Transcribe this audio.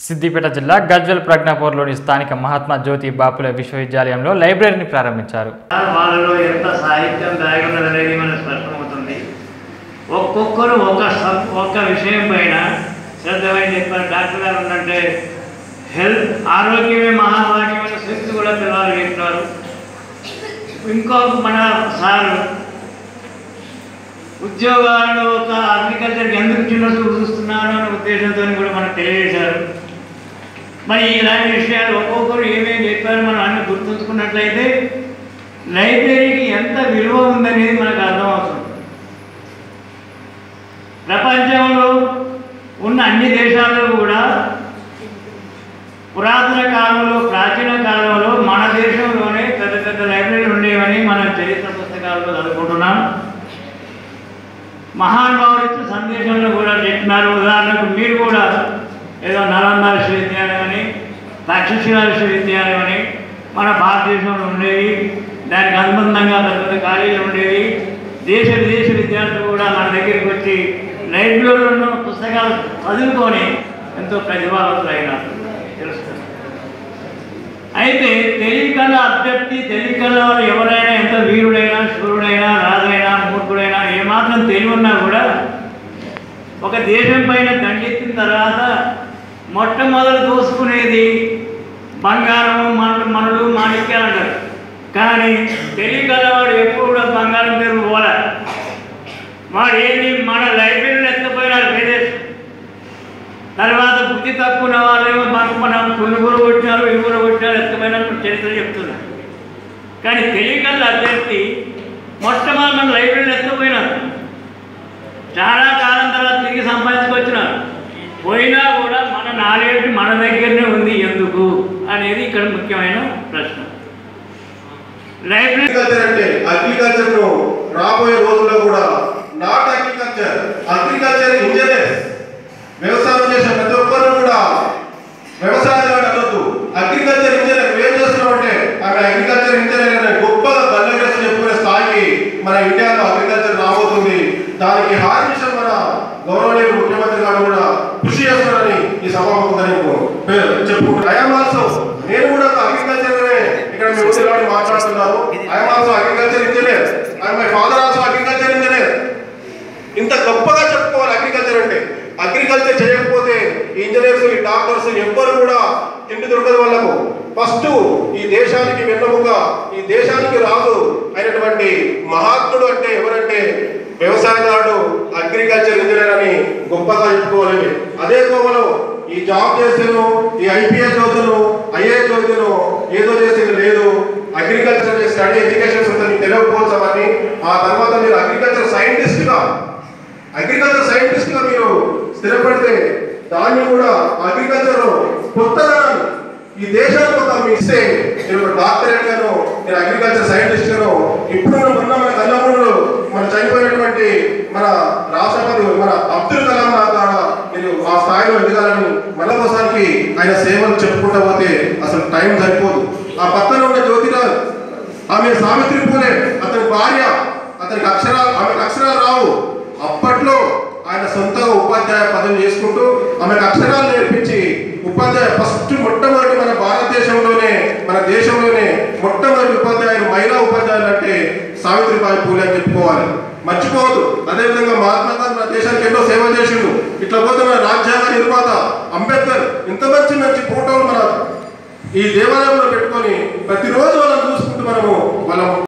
సిద్దిపేట జిల్లా గజ్వెల్ ప్రజ్ఞాపూర్లోని స్థానిక మహాత్మా జ్యోతి బాపులే విశ్వవిద్యాలయంలో లైబ్రరీని ప్రారంభించారు వాళ్ళలో ఎంత సాహిత్యం దాగి ఉన్నదనేది మనకు స్పష్టమవుతుంది ఒక్కొక్కరు ఒక సబ్ ఒక్క విషయం పైన శ్రద్ధమైన చెప్పారు డాక్టర్ గారు ఉందంటే హెల్త్ ఆరోగ్యమే మహాభాగ్యం అనే శక్తి కూడా పిల్లలు చెప్తున్నారు ఇంకో మన సార్ ఉద్యోగాలను ఒక అగ్రికల్చర్కి ఎందుకు చిన్నట్టు చూస్తున్నారు అనే ఉద్దేశంతో కూడా మనకు తెలియజేశారు మరి ఇలాంటి విషయాలు ఒక్కొక్కరు ఏమేమి చెప్పారో మనం అన్ని గుర్తుంచుకున్నట్లయితే లైబ్రరీకి ఎంత విలువ ఉందనేది మనకు అర్థమవుతుంది ప్రపంచంలో ఉన్న అన్ని దేశాల్లో కూడా పురాతన కాలంలో ప్రాచీన కాలంలో మన దేశంలోనే పెద్ద పెద్ద లైబ్రరీలు ఉండేవని మనం చరిత్ర పుస్తకాల్లో చదువుకుంటున్నాం మహానుభావులు ఇచ్చిన సందేశంలో కూడా చెప్పినారు ఉదాహరణకు మీరు కూడా ఏదో నలంద విశ్వవిద్యాలయం అని తక్షశిల విశ్వవిద్యాలయం అని మన భారతదేశంలో ఉండేవి దానికి అనుబంధంగా పెద్ద పెద్ద కాలేజీలు ఉండేవి దేశ విదేశ విద్యార్థులు కూడా మన దగ్గరికి వచ్చి లైబ్రరీలో ఉన్న పుస్తకాలు చదువుకొని ఎంతో ప్రతిభావంతులు అయినారు తెలుస్తుంది అయితే తెలివికల అభ్యర్థి తెలివికల వారు ఎవరైనా ఎంత వీరుడైనా శూరుడైనా రాజైనా మూర్ఖుడైనా ఏమాత్రం తెలివి ఉన్నా కూడా ఒక దేశం పైన దండెత్తిన తర్వాత మొట్టమొదలు దోసుకునేది బంగారం మన మనులు మాణిక్యాలు అంటారు కానీ తెలివికలవాడు ఎప్పుడు కూడా బంగారం పేరు పోలే వాడు ఏంటి మన లైబ్రరీలో ఎత్తపోయినారు విదేశం తర్వాత బుద్ధి తక్కువ వాళ్ళేమో మనకు మనం పులుగురు కొట్టినారు ఇరుగురు కొట్టినారు ఎత్తమైన చరిత్ర చెప్తున్నారు కానీ తెలియకల్లా అభ్యర్థి మొట్టమొదటి మన లైబ్రరీలో ఎత్తపోయినారు చాలా కాలం తర్వాత తిరిగి సంపాదించుకొచ్చినారు పోయినా కూడా మన నాలెడ్జ్ మన దగ్గరనే ఉంది ఎందుకు అనేది ఇక్కడ ముఖ్యమైన ప్రశ్న లైబ్రరీ అగ్రికల్చర్ అంటే అగ్రికల్చర్ ను రాబోయే రోజుల్లో కూడా నాట్ అగ్రికల్చర్ అగ్రికల్చర్ ఇంజనీర్ వ్యవసాయం చేసే ప్రతి ఒక్కరు కూడా వ్యవసాయం అనొద్దు అగ్రికల్చర్ ఇంజనీర్ ఏం చేస్తున్నావు అంటే అక్కడ అగ్రికల్చర్ ఇంజనీర్ అనే గొప్పగా గల్లగేసి చెప్పుకునే స్థాయికి మన ఇండియాలో అగ్రికల్చర్ రాబోతుంది దానికి హార్మిషన్ మన గౌరవనీయులు ముఖ్యమంత్రి గారు కూడా కృషి చేస్తున్నారని ఈ సభాముఖంగా నేను పేరు చెప్పుకుంటున్నాను ఐఎమ్ ఆల్సో నేను కూడా ఒక అగ్రికల్చర్ ఇక్కడ మీ ఉద్యోగాన్ని మాట్లాడుతున్నారు I'm also agriculture engineer and my father also agriculture engineer ఇంత గొప్పగా చెప్పుకోవాలి అగ్రికల్చర్ అంటే అగ్రికల్చర్ చేయకపోతే ఈ ఇంజనీర్స్ ఈ డాక్టర్స్ ఎవ్వరు కూడా తిండి దొరకదు వాళ్ళకు ఫస్ట్ ఈ దేశానికి వెన్నముక ఈ దేశానికి రాజు అయినటువంటి మహాత్ముడు అంటే ఎవరంటే వ్యవసాయదారుడు అగ్రికల్చర్ ఇంజనీర్ అని గొప్పగా చెప్పుకోవాలి అదే కోవలో ఈ జాబ్ చేసేను ఈ ఐపీఎస్ చదువును ఐఏఎస్ చదువును ఏదో చేసేది లేదు అగ్రికల్చర్ స్టడీ ఎడ్యుకేషన్ మీకు తెలియకపోవచ్చని ఆ తర్వాత మీరు అగ్రికల్చర్ సైంటిస్ట్ గా అగ్రికల్చర్ సైంటిస్ట్ గా మీరు స్థిరపడితే దాన్ని కూడా అగ్రికల్చర్ కొత్తదనాన్ని ఈ దేశానికి ఒక మీరు ఇస్తే నేను ఒక డాక్టరేట్ గాను నేను అగ్రికల్చర్ సైంటిస్ట్ గాను ఇప్పుడు మొన్న మన కన్నమూరులో మన చనిపోయినటువంటి మన రాష్ట్రపతి మన అబ్దుల్ కలాం గారు కూడా మీరు ఆ స్థాయిలో ఎదగాలని మన కోసానికి ఆయన సేవలు చెప్పుకుంటా పోతే అసలు టైం సరిపోదు ఆ పక్కన ఉన్న జ్యోతిరాజ్ ఆమె సావిత్రి పూలే అతని భార్య అతనికి అక్షరాలు ఆమెకు అక్షరాలు రావు అప్పట్లో ఆయన సొంతంగా ఉపాధ్యాయ పదవి చేసుకుంటూ ఆమెకు అక్షరాలు నేర్పించి ఉపాధ్యాయ ఫస్ట్ మొట్టమొదటి మన భారతదేశంలోనే మన దేశంలోనే మొట్టమొదటి ఉపాధ్యాయులు మహిళా ఉపాధ్యాయులు అంటే సావిత్రిబాయి పూలే అని చెప్పుకోవాలి మర్చిపోవద్దు అదేవిధంగా మహాత్మా గాంధీ మన దేశానికి ఎన్నో సేవ చేసిండు ఇట్లా పోతే మన రాజ్యాంగ నిర్మాత అంబేద్కర్ ఇంత మంచి మంచి ఫోటోలు మన ఈ దేవాలయంలో పెట్టుకొని ప్రతిరోజు వాళ్ళని చూసుకుంటూ మనము వాళ్ళ